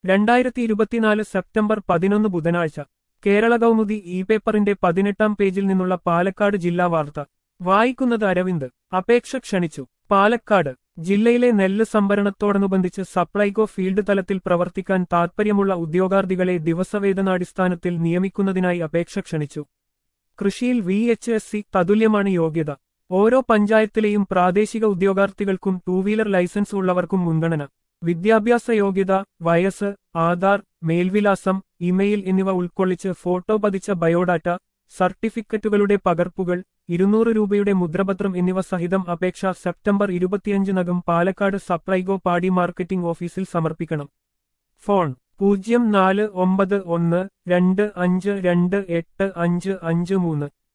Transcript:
രണ്ടായിരത്തി ഇരുപത്തിനാല് സെപ്റ്റംബർ പതിനൊന്ന് ബുധനാഴ്ച കേരള കൗമുദി ഇ പേപ്പറിന്റെ പതിനെട്ടാം പേജിൽ നിന്നുള്ള പാലക്കാട് ജില്ലാ വാർത്ത വായിക്കുന്നത് അരവിന്ദ് അപേക്ഷ ക്ഷണിച്ചു പാലക്കാട് ജില്ലയിലെ നെല്ല് സംഭരണത്തോടനുബന്ധിച്ച് സപ്ലൈകോ ഫീൽഡ് തലത്തിൽ പ്രവർത്തിക്കാൻ താൽപ്പര്യമുള്ള ഉദ്യോഗാർത്ഥികളെ ദിവസവേതനാടിസ്ഥാനത്തിൽ നിയമിക്കുന്നതിനായി അപേക്ഷ ക്ഷണിച്ചു കൃഷിയിൽ വി എച്ച് എസ് സി തതുല്യമാണ് യോഗ്യത ഓരോ പഞ്ചായത്തിലെയും പ്രാദേശിക ഉദ്യോഗാർത്ഥികൾക്കും ടൂ വീലർ ലൈസൻസ് ഉള്ളവർക്കും മുൻഗണന വിദ്യാഭ്യാസ യോഗ്യത വയസ്സ് ആധാർ മേൽവിലാസം ഇമെയിൽ എന്നിവ ഉൾക്കൊള്ളിച്ച് ഫോട്ടോ പതിച്ച ബയോഡാറ്റ സർട്ടിഫിക്കറ്റുകളുടെ പകർപ്പുകൾ ഇരുന്നൂറ് രൂപയുടെ മുദ്രപത്രം എന്നിവ സഹിതം അപേക്ഷ സെപ്റ്റംബർ ഇരുപത്തിയഞ്ചിനകം പാലക്കാട് സപ്ലൈകോ പാടി മാർക്കറ്റിംഗ് ഓഫീസിൽ സമർപ്പിക്കണം ഫോൺ പൂജ്യം നാല് ഒമ്പത് ഒന്ന് രണ്ട് അഞ്ച് രണ്ട് എട്ട് അഞ്ച് അഞ്ച് മൂന്ന്